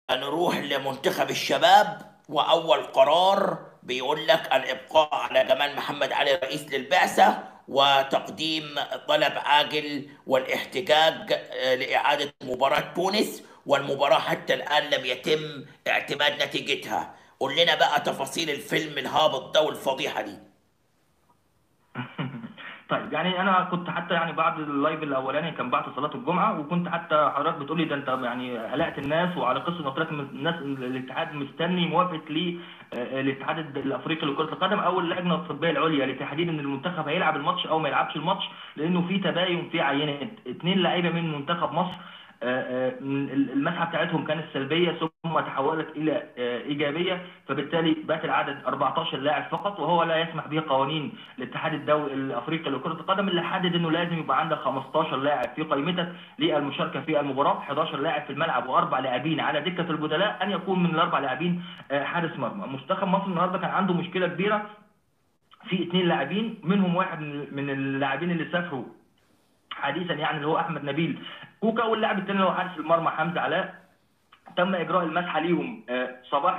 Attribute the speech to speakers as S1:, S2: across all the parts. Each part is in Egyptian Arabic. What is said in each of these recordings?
S1: نروح لمنتخب الشباب وأول قرار بيقول لك الإبقاء على جمال محمد علي رئيس للبعثة وتقديم طلب عاجل والاحتجاج آه، لإعادة مباراة تونس والمباراة حتى الآن لم يتم اعتماد نتيجتها قول لنا بقى تفاصيل الفيلم الهابط ده والفضيحة دي
S2: طيب يعني انا كنت حتى يعني بعد اللايف الاولاني كان بعد صلاه الجمعه وكنت حتى حضرتك بتقول لي ده انت يعني قلقت الناس وعلى قصه قلت لك الناس الاتحاد مستني موافقه ل آه، الاتحاد الافريقي لكره القدم او اللجنه الطبيه العليا لتحديد ان المنتخب هيلعب الماتش او ما يلعبش الماتش لانه في تباين في عينات اثنين لعيبه من منتخب مصر آه، آه، المسحه بتاعتهم كانت سلبيه ثم تحولت الى آه، ايجابيه فبالتالي بات العدد 14 لاعب فقط وهو لا يسمح به قوانين الاتحاد الدولي الافريقي لكره القدم اللي حدد انه لازم يبقى عندك 15 لاعب في قائمتك للمشاركه في المباراه 11 لاعب في الملعب واربع لاعبين على دكه البدلاء ان يكون من الاربع لاعبين حارس مرمى منتخب مصر النهارده كان عنده مشكله كبيره في اثنين لاعبين منهم واحد من اللاعبين اللي سافروا حديثا يعني اللي هو احمد نبيل كوكا واللاعب الثاني اللي هو حارس المرمى حمزه علاء تم اجراء المسحه ليهم آه، صباح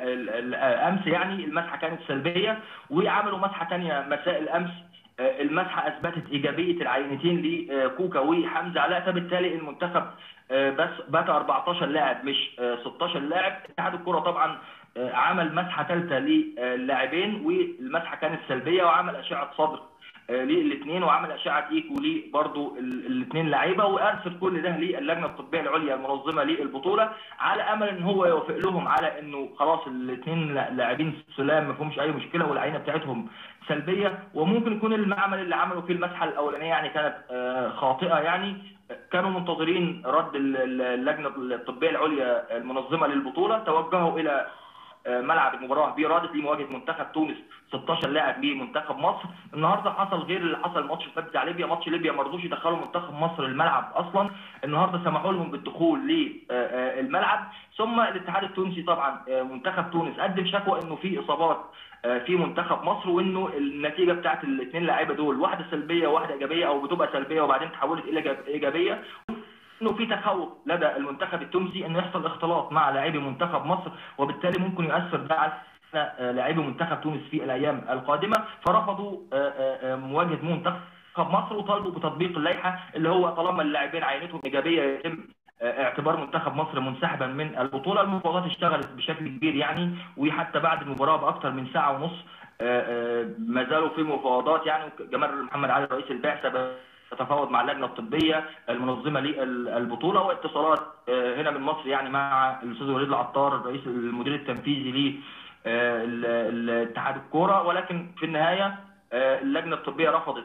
S2: الامس يعني المسحه كانت سلبيه وعملوا مسحه ثانيه مساء الامس آه، المسحه اثبتت ايجابيه العينتين لكوكا وحمزه علاء فبالتالي المنتخب آه، بس بات 14 لاعب مش 16 لاعب اتحاد الكره طبعا عمل مسحه ثالثه للاعبين والمسحه كانت سلبيه وعمل اشعه صدر آه، للاثنين وعمل اشعه ايكو ليه برضه الاثنين لعيبه وارسل كل ده للجنه الطبيه العليا المنظمه للبطوله على امل ان هو يوافق لهم على انه خلاص الاثنين لاعبين سلام ما فيهمش اي مشكله والعينه بتاعتهم سلبيه وممكن يكون المعمل اللي عملوا فيه المسحه الاولانيه يعني كانت آه، خاطئه يعني كانوا منتظرين رد اللجنه الطبيه العليا المنظمه للبطوله توجهوا الى آه، ملعب المباراه بإرادة لمواجهة منتخب تونس 16 لاعب لمنتخب مصر النهارده حصل غير اللي حصل الماتش اللي بتاع ليبيا ماتش ليبيا ما رضوش يدخلوا منتخب مصر الملعب اصلا النهارده سمحوا لهم بالدخول للملعب آه، آه، ثم الاتحاد التونسي طبعا منتخب تونس قدم شكوى انه في اصابات في منتخب مصر وانه النتيجه بتاعت الاثنين لاعيبه دول واحده سلبيه وواحده ايجابيه او بتبقى سلبيه وبعدين تحولت الى ايجابيه انه في تخوف لدى المنتخب التونسي انه يحصل اختلاط مع لاعبي منتخب مصر وبالتالي ممكن يؤثر ده على لاعبي منتخب تونس في الايام القادمه فرفضوا آه، آه، آه، مواجهه منتخب مصر وطالبوا بتطبيق اللائحه اللي هو طالما اللاعبين عينتهم ايجابيه يتم اعتبار منتخب مصر منسحبا من البطوله المفاوضات اشتغلت بشكل كبير يعني وحتى بعد المباراه باكثر من ساعه ونص ما زالوا في مفاوضات يعني جمال محمد علي رئيس البعثه تتفاوض مع اللجنه الطبيه المنظمه للبطوله واتصالات آه، هنا من مصر يعني مع الاستاذ وليد العطار الرئيس المدير التنفيذي لاتحاد آه، الكوره ولكن في النهايه آه، اللجنه الطبيه رفضت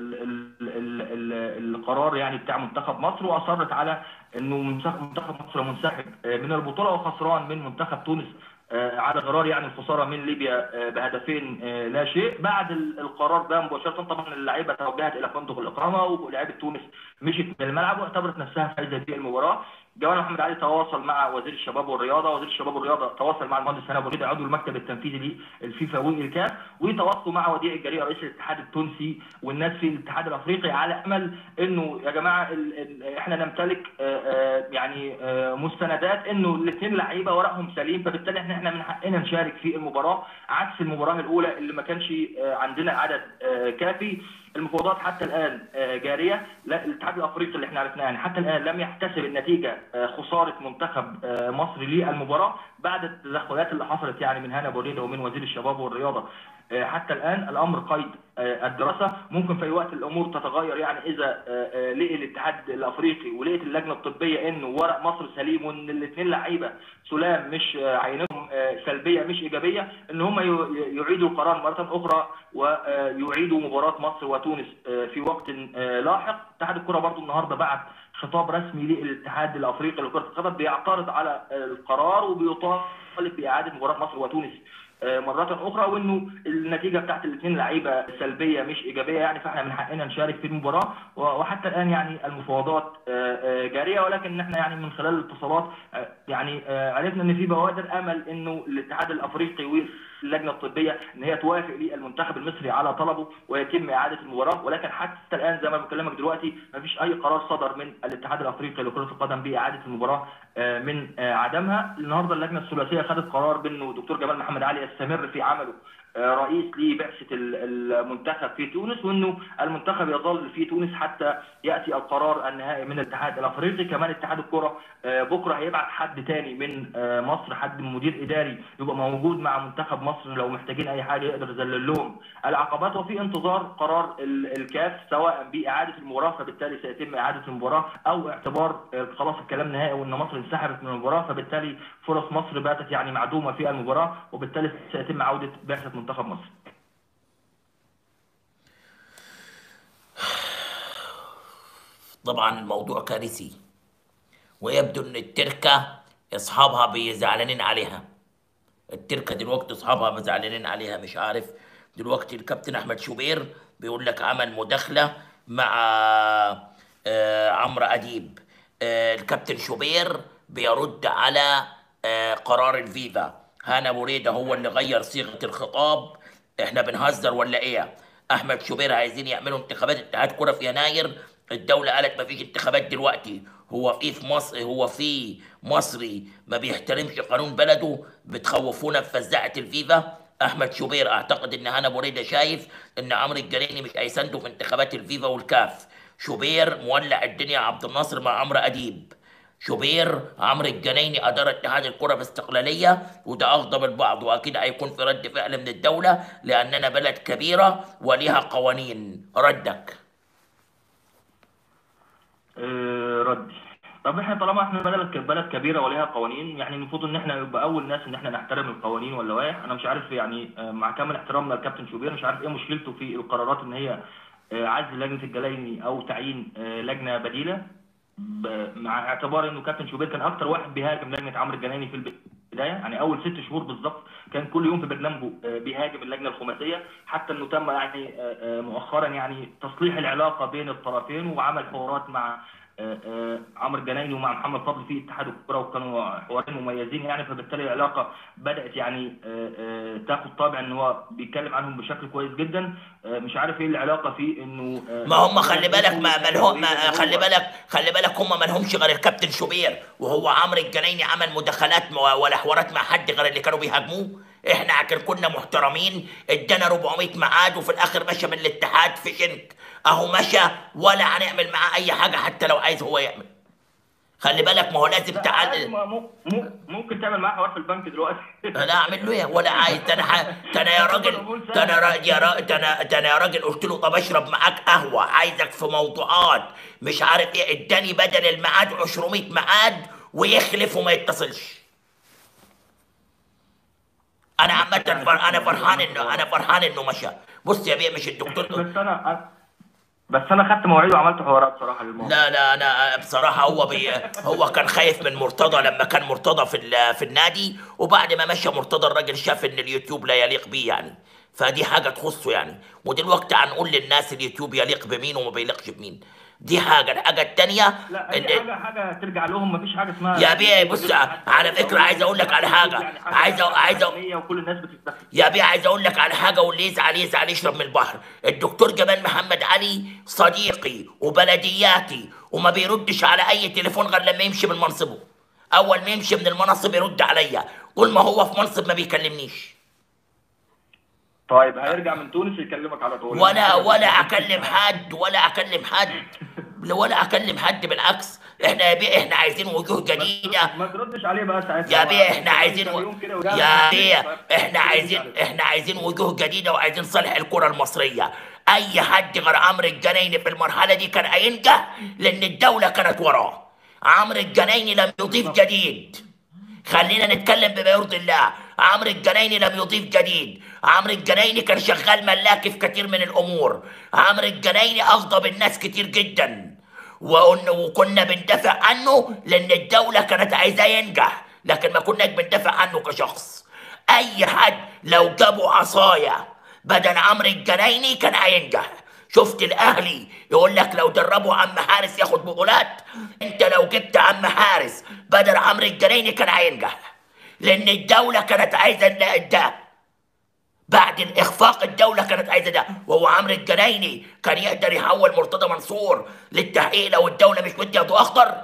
S2: القرار يعني بتاع منتخب مصر واصرت على انه منتخب مصر منسحب من البطوله وخسران من منتخب تونس آه، على غرار يعني الخساره من ليبيا آه، بهدفين آه، لا شيء بعد القرار ده مباشره طبعا اللعيبه توجهت الى فندق الاقامه ولاعيبه تونس مشيت من الملعب واعتبرت نفسها فايزه في المباراه جمال محمد علي تواصل مع وزير الشباب والرياضه وزير الشباب والرياضه تواصل مع المهندس هنا بريد عضو المكتب التنفيذي للفيفا والكاف وتواصلوا مع وديع الجريء رئيس الاتحاد التونسي والناس في الاتحاد الافريقي على امل انه يا جماعه ال ال احنا نمتلك آآ آآ يعني آآ مستندات انه الاثنين لعيبه ورقهم سليم فبالتالي احنا احنا من حقنا نشارك في المباراه عكس المباراه الاولى اللي ما كانش عندنا عدد كافي المفاوضات حتى الان جاريه لا الاتحاد الافريقي اللي احنا عرفناه يعني حتى الان لم يحتسب النتيجه خساره منتخب مصر للمباراه بعد التدخلات اللي حصلت يعني من هنا بوريده ومن وزير الشباب والرياضه آه، حتى الان الامر قيد آه، الدراسه ممكن في اي وقت الامور تتغير يعني اذا آه، لقي الاتحاد الافريقي ولقيت اللجنه الطبيه انه ورق مصر سليم وان الاثنين لعيبه سلام مش عينهم سلبيه مش ايجابيه ان هم يعيدوا القرار مره اخرى ويعيدوا مباراه مصر وتونس في وقت لاحق اتحاد الكره برضو النهارده بعت خطاب رسمي للاتحاد الافريقي لكره القدم بيعترض على القرار وبيطالب باعاده مباراه مصر وتونس آه، مرة أخرى وإنه النتيجة بتاعت الاثنين لعيبة سلبية مش إيجابية يعني فإحنا من حقنا نشارك في المباراة و- وحتى الآن يعني المفاوضات آه، آه، جارية ولكن إحنا يعني من خلال الاتصالات آه، يعني آه، عرفنا إن في بوادر أمل إنه الاتحاد الأفريقي واللجنة الطبية إن هي توافق للمنتخب المصري على طلبه ويتم إعادة المباراة ولكن حتى الآن زي ما بكلمك دلوقتي مفيش أي قرار صدر من الاتحاد الأفريقي لكرة القدم بإعادة المباراة آه، من آه، عدمها النهارده اللجنه الثلاثيه خدت قرار بانه دكتور جمال محمد علي يستمر في عمله آه، رئيس لبعثه ال- المنتخب في تونس وانه المنتخب يظل في تونس حتى ياتي القرار النهائي من الاتحاد الافريقي كمان اتحاد الكره آه، بكره هيبعت حد تاني من آه، مصر حد من مدير اداري يبقى موجود مع منتخب مصر لو محتاجين اي حاجه يقدر يذلل لهم العقبات وفي انتظار قرار ال- الكاف سواء باعاده المباراه فبالتالي سيتم اعاده المباراه او اعتبار آه، خلاص الكلام نهائي وان مصر انسحبت من المباراه فبالتالي فرص مصر باتت يعني معدومه في المباراه وبالتالي سيتم عوده بعثه منتخب مصر.
S1: طبعا الموضوع كارثي ويبدو ان التركة اصحابها بيزعلانين عليها التركة دلوقتي اصحابها زعلانين عليها مش عارف دلوقتي الكابتن احمد شوبير بيقول لك عمل مداخلة مع آه، عمرو اديب آه، الكابتن شوبير بيرد على آه، قرار الفيفا هانا بوريدة هو اللي غير صيغة الخطاب احنا بنهزر ولا ايه احمد شوبير عايزين يعملوا انتخابات اتحاد كرة في يناير الدولة قالت مفيش انتخابات دلوقتي هو في في مصر هو في مصري ما بيحترمش قانون بلده بتخوفونا بفزاعة الفيفا احمد شوبير اعتقد ان هنا بريدة شايف ان عمرو الجريني مش هيساندوا في انتخابات الفيفا والكاف شوبير مولع الدنيا عبد الناصر مع عمرو اديب شوبير عمرو الجنايني ادار اتحاد الكره باستقلاليه وده اغضب البعض واكيد هيكون في رد فعل من الدوله لاننا بلد كبيره وليها قوانين ردك
S2: آه، ردي طب احنا طالما احنا بلد بلد كبيره وليها قوانين يعني المفروض ان احنا يبقى اول ناس ان احنا نحترم القوانين واللوائح انا مش عارف يعني آه، مع كامل احترامنا للكابتن شوبير مش عارف ايه مشكلته في القرارات ان هي آه، عزل لجنه الجلايني او تعيين آه، لجنه بديله ب- مع اعتبار انه كابتن شوبير كان اكتر واحد بيهاجم لجنه عمرو الجناني في البدايه يعني اول ست شهور بالظبط كان كل يوم في برنامجه آه، بيهاجم اللجنه الخماسيه حتى انه تم يعني آه، آه، مؤخرا يعني تصليح العلاقه بين الطرفين وعمل حوارات مع آه، آه، عمرو الجنايني ومع محمد فضل في اتحاد الكره وكانوا حوارين مميزين يعني فبالتالي العلاقه بدات يعني آه، آه، تاخد طابع ان هو بيتكلم عنهم بشكل كويس جدا آه، مش عارف ايه العلاقه في انه آه،
S1: ما هم خلي بالك ما ما لهم ما خلي بالك خلي بالك هم ما لهمش غير الكابتن شوبير وهو عمرو الجنايني عمل مداخلات مع- ولا حوارات مع حد غير اللي كانوا بيهاجموه احنا عشان كنا محترمين ادانا 400 ميعاد وفي الاخر مشى من الاتحاد في شنك اهو مشى ولا هنعمل معاه اي حاجه حتى لو عايز هو يعمل خلي بالك ما هو لازم
S2: لا، عادي،
S1: تعال
S2: ما- مو- مو- ممكن تعمل معاه حوار في البنك دلوقتي
S1: انا اعمل له ايه ولا عايز ده انا ح- ده انا يا راجل ده انا را- يا را- ده انا ده انا يا راجل قلت له طب اشرب معاك قهوه عايزك في موضوعات مش عارف ايه اداني بدل الميعاد 200 ميعاد ويخلف وما يتصلش انا عامه فر... انا فرحان انه انا فرحان انه مشى بص يا بيه مش الدكتور
S2: بس انا بس انا خدت مواعيد وعملت حوارات صراحه للموضوع
S1: لا لا انا بصراحه هو بي هو كان خايف من مرتضى لما كان مرتضى في ال- في النادي وبعد ما مشى مرتضى الراجل شاف ان اليوتيوب لا يليق بيه يعني فدي حاجه تخصه يعني ودلوقتي هنقول للناس اليوتيوب يليق بمين وما بيليقش بمين دي حاجه الحاجه الثانيه
S2: لا اي حاجه حاجه ترجع لهم مفيش حاجه اسمها
S1: يا بيه بص على فكره عايز اقول لك على حاجه
S2: يعني
S1: عايز أ- عايز أ-
S2: رسمية وكل الناس بتتدخل
S1: يا بيه عايز اقول لك على حاجه واللي يزعل يزعل يشرب من البحر الدكتور جمال محمد علي صديقي وبلدياتي وما بيردش على اي تليفون غير لما يمشي من منصبه اول ما يمشي من المنصب يرد عليا طول ما هو في منصب ما بيكلمنيش
S2: طيب هيرجع من تونس يكلمك على طول
S1: ولا ولا اكلم حد ولا اكلم حد ولا اكلم حد بالعكس احنا يا بيه احنا عايزين وجوه جديده
S2: ما تردش عليه بقى ساعتها
S1: يا بيه احنا عايزين
S2: يوم كده وجاب
S1: يا
S2: لك
S1: بيه
S2: طيب.
S1: احنا عايزين احنا عايزين وجوه جديده وعايزين صالح الكره المصريه اي حد غير عمرو الجنايني في المرحله دي كان هينجح لان الدوله كانت وراه عمرو الجنايني لم يضيف جديد خلينا نتكلم بما يرضي الله عمرو الجنايني لم يضيف جديد عمرو الجنايني كان شغال ملاكي في كتير من الامور عمرو الجنايني اغضب الناس كتير جدا وقلنا وكنا بندافع عنه لان الدوله كانت عايزاه ينجح لكن ما كناش بندافع عنه كشخص اي حد لو جابوا عصايه بدل عمرو الجنايني كان هينجح شفت الاهلي يقول لك لو دربوا عم حارس ياخد بطولات انت لو جبت عم حارس بدل عمرو الجنايني كان هينجح لان الدوله كانت عايزه ده بعد الاخفاق الدوله كانت عايزه ده وهو عمرو الجنايني كان يقدر يحول مرتضى منصور للتحقيق لو الدوله مش مديه ضوء اخضر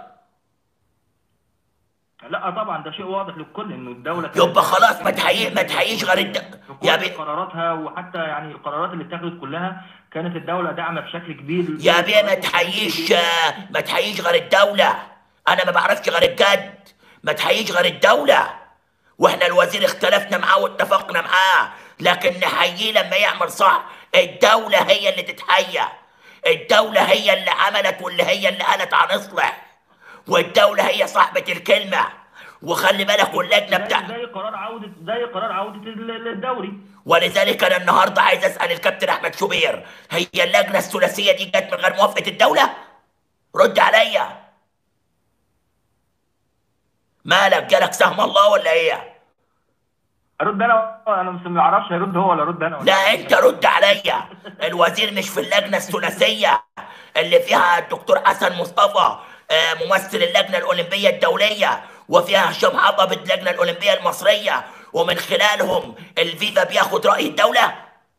S2: لا طبعا ده شيء واضح للكل انه الدوله كانت-
S1: يبقى خلاص ما تحقيق ما تحقيقش غير الد...
S2: في
S1: يا
S2: كل
S1: بي...
S2: قراراتها وحتى يعني القرارات اللي اتخذت كلها كانت الدوله داعمه بشكل كبير
S1: يا بيه ما تحييش ما تحييش غير الدولة أنا ما بعرفش غير الجد ما تحييش غير الدولة واحنا الوزير اختلفنا معاه واتفقنا معاه لكن نحييه لما يعمل صح الدولة هي اللي تتحيى الدولة هي اللي عملت واللي هي اللي قالت هنصلح والدولة هي صاحبة الكلمة وخلي بالك واللجنة
S2: زي,
S1: بتاع
S2: زي قرار عوده زي قرار عوده ال- الدوري
S1: ولذلك انا النهارده عايز اسال الكابتن احمد شوبير هي اللجنه الثلاثيه دي جت من غير موافقه الدوله رد عليا مالك جالك سهم الله ولا ايه
S2: ارد انا انا مش ما اعرفش هيرد هو ولا ارد انا ولا
S1: لا انت رد عليا الوزير مش في اللجنه الثلاثيه اللي فيها الدكتور حسن مصطفى آه، ممثل اللجنه الاولمبيه الدوليه وفيها هشام حطب اللجنه الاولمبيه المصريه ومن خلالهم الفيفا بياخد راي الدوله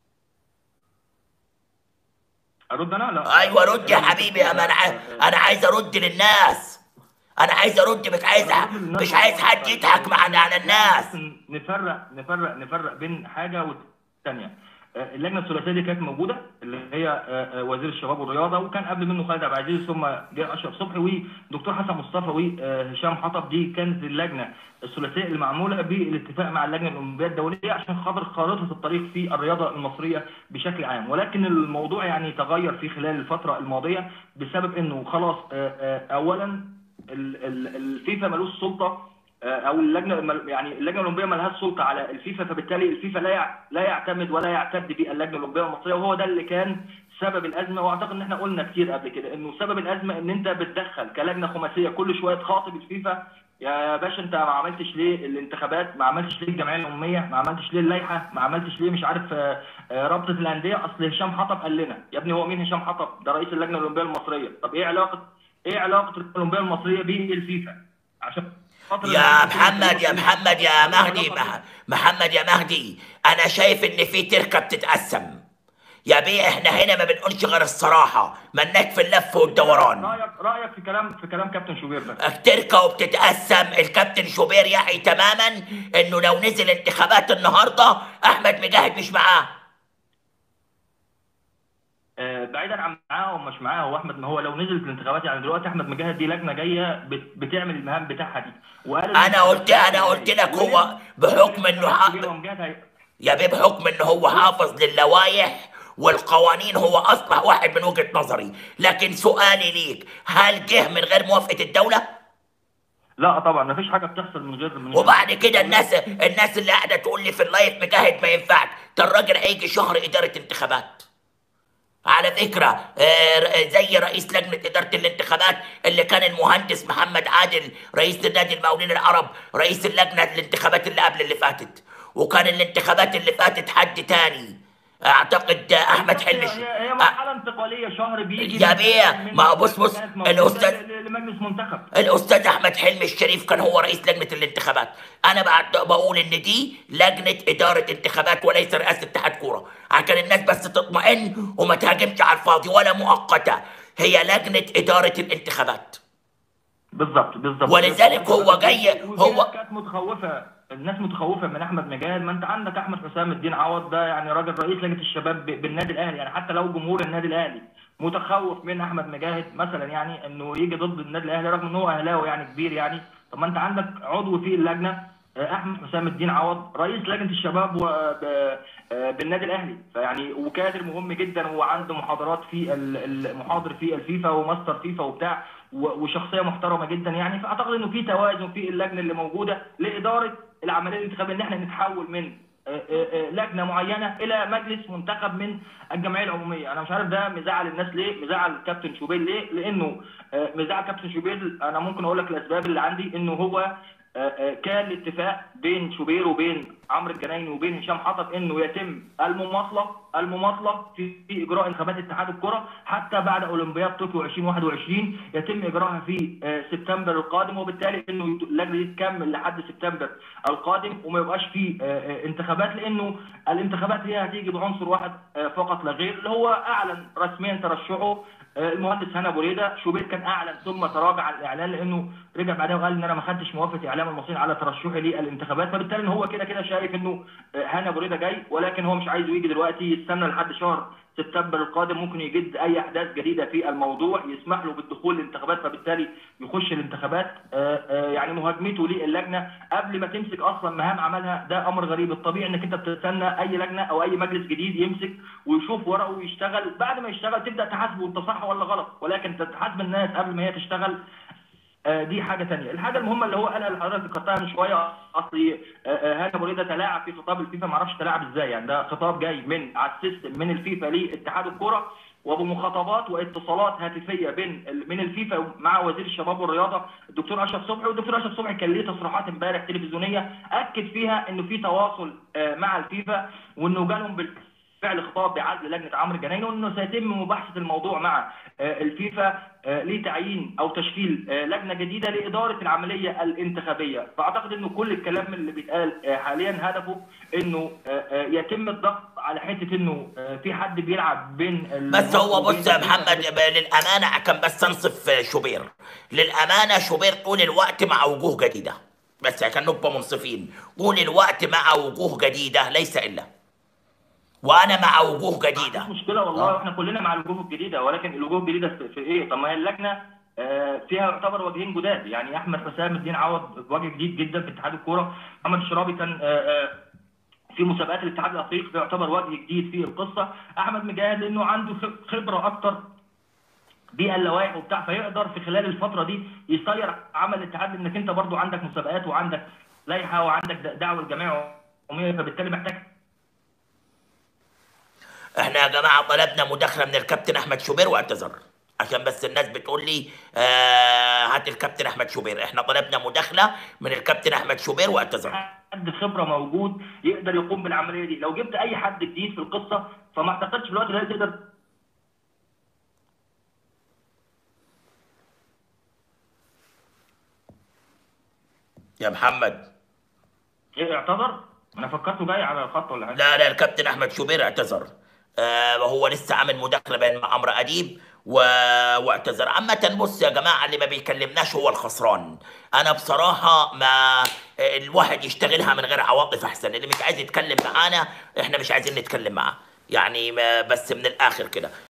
S2: ارد انا لا
S1: ايوه رد يا حبيبي انا عايز انا عايز ارد للناس انا عايز ارد مش عايز مش عايز حد يضحك معنا على الناس
S2: نفرق نفرق نفرق بين حاجه والثانيه اللجنه الثلاثيه دي كانت موجوده اللي هي آه، آه، وزير الشباب والرياضه وكان قبل منه خالد عبد العزيز ثم جه اشرف صبحي ودكتور حسن مصطفى وهشام حطب دي كانت اللجنه الثلاثيه اللي معموله بالاتفاق مع اللجنه الاولمبيه الدوليه عشان خاطر خارطه الطريق في الرياضه المصريه بشكل عام ولكن الموضوع يعني تغير في خلال الفتره الماضيه بسبب انه خلاص آه، آه، اولا ال- ال- الفيفا ملوش سلطه آه، او اللجنه مل- يعني اللجنه الاولمبيه ملهاش سلطه على الفيفا فبالتالي الفيفا لا يع- لا يعتمد ولا يعتد باللجنه الاولمبيه المصريه وهو ده اللي كان سبب الازمه واعتقد ان احنا قلنا كتير قبل كده انه سبب الازمه ان انت بتدخل كلجنه خماسيه كل شويه تخاطب الفيفا يا باشا انت ما عملتش ليه الانتخابات ما عملتش ليه الجمعيه العموميه ما عملتش ليه اللائحه ما عملتش ليه مش عارف آه، آه، رابطه الانديه اصل هشام حطب قال لنا يا ابني هو مين هشام حطب ده رئيس اللجنه الاولمبيه المصريه طب ايه علاقه ايه علاقه اللجنه الاولمبيه المصريه بالفيفا عشان خاطر
S1: يا محمد يا محمد يا مهدي مح- محمد يا مهدي انا شايف ان في تركه بتتقسم يا بيه احنا هنا ما بنقولش غير الصراحه مالناش في اللف والدوران
S2: رايك رايك في كلام في كلام كابتن شوبير ده
S1: التركه وبتتقسم الكابتن شوبير يعي تماما انه لو نزل انتخابات النهارده احمد مجاهد مش معاه
S2: آه، بعيدا عن معاه او مش معاه هو احمد ما هو لو نزلت الانتخابات يعني دلوقتي احمد مجاهد دي لجنه جايه بت- بتعمل المهام بتاعها دي وقال
S1: انا قلت انا قلت لك هو بحكم انه حق
S2: مجاهد هي-
S1: يا بيه بحكم ان هو حافظ للوائح والقوانين هو اصبح واحد من وجهة نظري لكن سؤالي ليك هل جه من غير موافقة الدولة
S2: لا طبعا ما فيش حاجه بتحصل من غير من غير
S1: وبعد كده الناس الناس اللي قاعدة تقول لي في اللايف مجاهد ما ينفعش ده الراجل هيجي شهر إدارة انتخابات على فكرة آه، زي رئيس لجنة إدارة الانتخابات اللي كان المهندس محمد عادل رئيس نادي المقاولين العرب رئيس اللجنة الانتخابات اللي قبل اللي فاتت وكان الانتخابات اللي فاتت حد تاني اعتقد احمد حلمي
S2: هي هي مرحله انتقاليه شهر بيجي
S1: يا
S2: من-
S1: بيه،
S2: من-
S1: ما هو بص- بص،
S2: كانت موجودة
S1: الأستاذ-
S2: ل- ل- لمجلس منتخب
S1: الاستاذ احمد حلمي الشريف كان هو رئيس لجنه الانتخابات انا بعد بقول ان دي لجنه اداره انتخابات وليس رئاسه اتحاد كوره عشان الناس بس تطمئن وما تهاجمش على الفاضي ولا مؤقته هي لجنه اداره الانتخابات
S2: بالظبط بالظبط
S1: ولذلك هو جاي-
S2: وفي
S1: هو-
S2: ناس كانت متخوفه الناس متخوفه من احمد مجاهد ما انت عندك احمد حسام الدين عوض ده يعني راجل رئيس لجنه الشباب ب- بالنادي الاهلي يعني حتى لو جمهور النادي الاهلي متخوف من احمد مجاهد مثلا يعني انه يجي ضد النادي الاهلي رغم ان هو اهلاوي يعني كبير يعني طب ما انت عندك عضو في اللجنه آه، احمد حسام الدين عوض رئيس لجنه الشباب و- ب- آه، بالنادي الاهلي فيعني وكادر مهم جدا وعنده محاضرات في ال- المحاضر في الفيفا وماستر فيفا وبتاع و- وشخصيه محترمه جدا يعني فاعتقد انه في توازن في اللجنه اللي موجوده لاداره العمليه الانتخابيه ان احنا نتحول من آه، آه، آه، لجنه معينه الى مجلس منتخب من الجمعيه العموميه انا مش عارف ده مزعل الناس ليه مزعل كابتن شوبير ليه لانه آه، مزعل كابتن شوبير انا ممكن اقول لك الاسباب اللي عندي انه هو آه، آه، كان الاتفاق بين شوبير وبين عمرو الجنايني وبين هشام حطب انه يتم المماطله المماطله في في اجراء انتخابات اتحاد الكره حتى بعد اولمبياد طوكيو 2021 يتم اجراءها في آه، سبتمبر القادم وبالتالي انه اللجنه دي تكمل لحد سبتمبر القادم وما يبقاش في آه، آه، انتخابات لانه الانتخابات هي هتيجي بعنصر واحد آه، فقط لا غير اللي هو اعلن رسميا ترشحه آه، المهندس هنا ابو ريده شوبير كان اعلن ثم تراجع عن الاعلان لانه رجع بعدها وقال ان انا ما خدتش موافقه اعلام المصريين على ترشحي للانتخابات فبالتالي إن هو كده كده شايف انه آه، هنا ابو ريده جاي ولكن هو مش عايزه يجي دلوقتي يستنى لحد شهر سبتمبر القادم ممكن يجد اي احداث جديده في الموضوع يسمح له بالدخول للانتخابات فبالتالي يخش الانتخابات آه، آه، يعني مهاجمته للجنه قبل ما تمسك اصلا مهام عملها ده امر غريب الطبيعي انك انت بتستنى اي لجنه او اي مجلس جديد يمسك ويشوف ورقه ويشتغل بعد ما يشتغل تبدا تحاسبه انت صح ولا غلط ولكن انت تحاسب الناس قبل ما هي تشتغل آه، دي حاجه ثانيه الحاجه المهمه اللي هو قالها اللي حضرتك ذكرتها من شويه اصلي آه، آه، هاني ابو ريده تلاعب في خطاب الفيفا ما اعرفش تلاعب ازاي يعني ده خطاب جاي من على السيستم من الفيفا لاتحاد الكره وبمخاطبات واتصالات هاتفيه بين ال- من الفيفا مع وزير الشباب والرياضه الدكتور اشرف صبحي والدكتور اشرف صبحي كان ليه تصريحات امبارح تلفزيونيه اكد فيها انه في تواصل آه، مع الفيفا وانه جالهم بال فعل خطاب بعزل لجنه عمرو جنايني وانه سيتم مباحثه الموضوع مع آه، الفيفا آه، لتعيين او تشكيل آه، لجنه جديده لاداره العمليه الانتخابيه فاعتقد انه كل الكلام اللي بيتقال آه، حاليا هدفه انه آه، آه، يتم الضغط على حته انه آه، في حد بيلعب بين ال-
S1: بس هو
S2: وبين
S1: بص يا
S2: الفيفا.
S1: محمد ب- للامانه عشان بس انصف شوبير للامانه شوبير طول الوقت مع وجوه جديده بس عشان نبقى منصفين طول الوقت مع وجوه جديده ليس الا وانا مع وجوه جديده
S2: مفيش مشكله والله احنا كلنا مع الوجوه الجديده ولكن الوجوه الجديده في, في ايه؟ طب ما هي اللجنه آه، فيها يعتبر وجهين جداد يعني احمد حسام الدين عوض وجه جديد جدا في اتحاد الكوره محمد الشرابي كان آه، آه، في مسابقات الاتحاد الافريقي يعتبر وجه جديد في القصه احمد مجاهد لانه عنده خ- خبره اكتر باللوائح وبتاع فيقدر في خلال الفتره دي يسير عمل الاتحاد لانك انت برضو عندك مسابقات وعندك لائحه وعندك د- دعوه الجمعيه العموميه فبالتالي محتاج
S1: احنا يا جماعه طلبنا مداخله من الكابتن احمد شوبير واعتذر عشان بس الناس بتقول لي آه هات الكابتن احمد شوبير احنا طلبنا مداخله من الكابتن احمد شوبير واعتذر
S2: حد خبره موجود يقدر يقوم بالعمليه دي لو جبت اي حد جديد في القصه فما اعتقدش في الوقت ده تقدر
S1: يا محمد
S2: ايه اعتذر انا فكرته جاي على الخط ولا حاجه
S1: لا لا الكابتن احمد شوبير اعتذر آه وهو لسه عامل مداخله بين مع عمرو اديب و... واعتذر عامة بص يا جماعة اللي ما بيكلمناش هو الخسران أنا بصراحة ما الواحد يشتغلها من غير عواطف أحسن اللي مش عايز يتكلم معانا إحنا مش عايزين نتكلم معاه يعني ما بس من الآخر كده